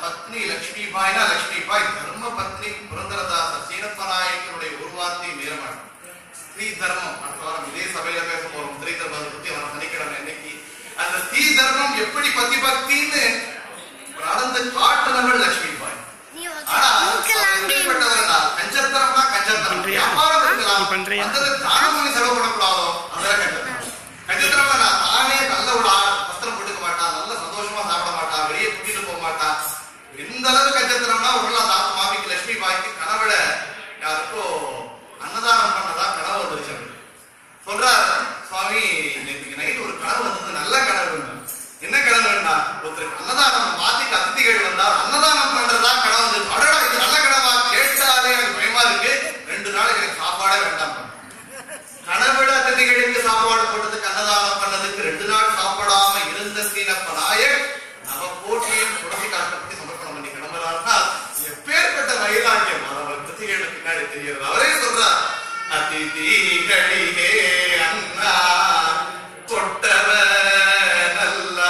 பத்னி லட்சுமி பாய்னா லட்சுமி பாய் தர்ம பத்னி புரந்தரதாசர் சீனப்ப நாயக்கனுடைய ஒரு வார்த்தை மீறமாட்டார் ஸ்ரீ தர்மம் அடுத்த வாரம் இதே சபையில பேச போறோம் ஸ்ரீ தர்மத்தை பத்தி அவன் சனிக்கிழமை இன்னைக்கு அந்த ஸ்ரீ தர்மம் எப்படி பத்தி பக்தின்னு நடந்து காட்டுனவள் லட்சுமி பாய் ஆனா எப்படிப்பட்டவர்னா கஞ்சத்தரம்னா கஞ்சத்தரம் வியாபாரம் இருக்கலாம் பண்றியா? அந்த தானம் பண்ணி செலவு பண்ணக்கூடாதோ அதெல்லாம் கஞ்சத்தரம் கஞ்சத்தரம்னா நான் தானே நல்ல ஒரு ஆள் வஸ்திரம் போட்டுக்க மாட்டான் நல்ல சந்தோஷமா சாப்பிட மாட்டான் வெளியே கூட்டிட்டு போக மாட்டான் எந்த அளவு கஞ்சத்தரம்னா ஒரு நாள் அந்த ஆத்து மாமிக்கு லட்சுமி பாய்க்கு கனவுல யாருக்கோ அன்னதானம் பண்ணதா கனவு வந்துருச்சு அவருக்கு. சொல்றாரு சுவாமி இன்னைக்கு நைட் ஒரு கனவு வந்தது நல்ல கனவு என்ன கனவுன்னா ஒருத்தருக்கு அன்னதானம் மாத்திக்கு அதிதிகள் வந்தா அன்னதானம் பண்றதா கனவு வந்து அடடா இது நல்ல கனவா கேட்டாலே எனக்கு பயமா இருக்கு ரெண்டு நாளைக்கு எனக்கு சாப்பாடே வேண்டாம் கனவுல அதிதிகளுக்கு சாப்பாடு போட்டதுக்கு அன்னதானம் பண்ணதுக்கு ரெண்டு நாள் சாப்பிடாம இருந்த சீனப்ப நாயக் நம்ம போட்டியும் குடசி கஷ்டப்பட்டு சமர்ப்பணம் பண்ணி கிளம்புறாருன்னா எப்பேற்பட்ட வைராக்கியம் அது அவர் கிருத்திகளுக்கு பின்னாடி தெரிகிறது அவரே சொல்றார் அதிதிகளிலே அண்ணா கொட்டவ நல்லா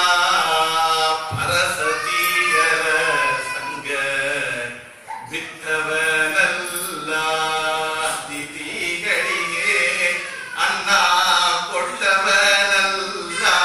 பரசதீயர சங்க வித்தவ நல்லா அதிதிகளிலே அண்ணா கொட்டவ நல்லா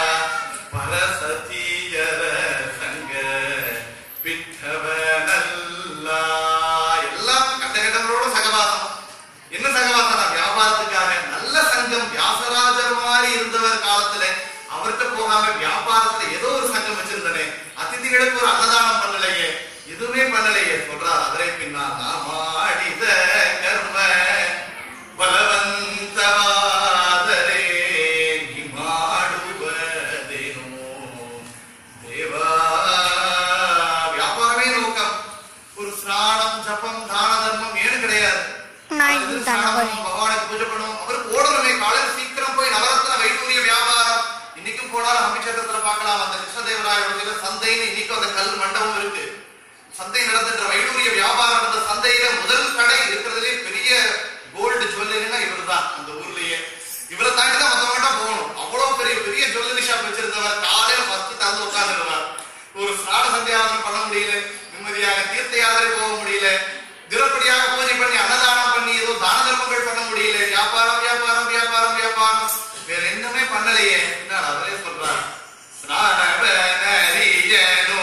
பரசதீயர சங்க வித்தவ நல்லா எல்லாம் கண்ட கண்டவரோட சகவாசம் என்ன சகவாசனா வியாபாரத்துக்காக நல்ல சங்கம் வியாசராஜர் மாதிரி இருந்தவர் காலத்துல அவர்கிட்ட போகாம வியாபாரத்துல ஏதோ ஒரு சங்கம் வச்சிருந்தனே அதிதிகளுக்கு ஒரு அன்னதானம் பண்ணலையே எதுவுமே பண்ணலையே சொல்றார் அவரே பின்னால் நாமாடித கர்ம பலவந்தவாதரே நீ ಮಾಡುವುದೇನೋ தேவா வியாபாரமே நோக்கம் ஒரு ஸ்நானம் ஜபம் தான தர்மம் ஏன்னு கிடையாது நான் அது இது ஸ்நானம், தரேன். பகவானுக்கு பூஜை பண்ணுவோம் அவருக்கு ஓடணுமே காலையில சீக்கிரம் போய் நவரத்ன வைடூரிய வியாபாரம் இன்னைக்கும் போனாலும் அமிஷேத்திரத்துல பார்க்கலாம் அந்த கிருஷ்ணதேவராயோட சந்தைன்னு இன்னைக்கும் அந்த கல் மண்டபம் இருக்கு சந்தை நடந்துன்ற வைடூரிய வியாபாரம் நடந்த சந்தையில முதல் கடை இருக்கிறதுலே பெரிய கோல்டு ஜுவல்லரினா இவர்தான் அந்த ஊர்லயே இவரை தாண்டி தான் மத்தவங்க போகணும் அவ்வளவு பெரிய பெரிய ஜுவல்லரி ஷாப் வச்சிருந்தவர் காலையில ஃபர்ஸ்ட் தந்து உட்கார்ந்துருவார் ஒரு ஸ்நான சந்தியாவனம் பண்ண முடியல நிம்மதியாக தீர்த்த யாத்திரை போக முடியல தினப்படியாக பூஜை பண்ணி அன்னதானம் பண்ணி ஏதோ தான தர்மங்கள் பண்ண முடியல வியாபாரம் வியாபாரம் வியாபாரம் வியாபாரம் வேற என்னமே பண்ணலையே என்ன அவரே சொல்றார் ஸ்நானவனரியனோ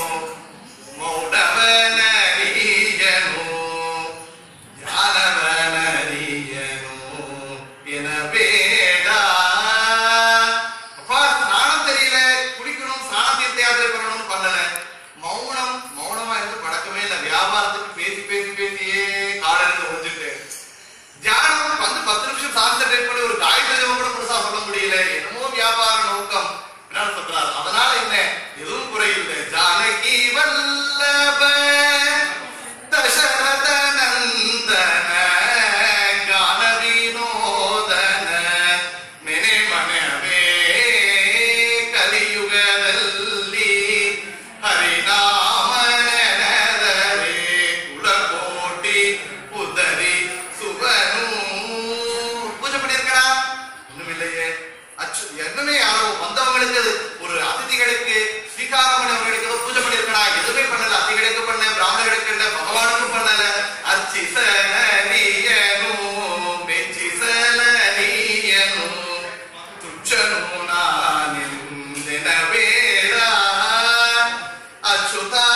மௌடவனரியனோ ஞானவனரியனோ என வேடா அப்பா ஸ்நானம் தெரியல குளிக்கணும் ஸ்நான தீர்த்த யாத்திரை பண்ணணும் பண்ணல மௌனம் மௌனமா இருந்து பழக்கமே இல்ல வியாபாரத்துக்கு பேசி பேசி பேசியே காலையில முடிஞ்சுட்டு தியானம் வந்து பத்து நிமிஷம் கான்சென்ட்ரேட் பண்ணி ஒரு காயத்ரி ஜெபம் கூட புதுசா சொல்ல முடியல என்னமோ வியாபார நோக்கம் என்ன சொல்றாரு அதனால என்ன எதுவும் குறையில்லை ஜானகி வல்லப தசரத நந்தன கான வினோதன ನೆನೆ ಮನವೇ ಕಲಿಯುಗದಲ್ಲಿ ಹರಿನಾಮ ನೆನೆದರೆ ಕುಲಕೋಟಿ ಉದರಿ ಸುವನು பூஜை பண்ணிருக்கா ஒண்ணும் இல்லையே அச்சு என்னமே யாரோ வந்தவங்களுக்கு ஒரு அதிதிகளுக்கு ஸ்வீகாரம் பண்ணவங்களுக்கு ஏதோ பூஜை பண்ணிருக்கா எதுவுமே பண்ணல அதிகளுக்கு பண்ண பிராமணர்களுக்கு இல்ல பகவானுக்கும் பண்ணல அர்ச்சிசல நீயனு மெச்சிசல நீயனு ತುಚ್ಚನು ನಾನೆಂದಿನ ಬೇಡ ಅಚ್ಯುತ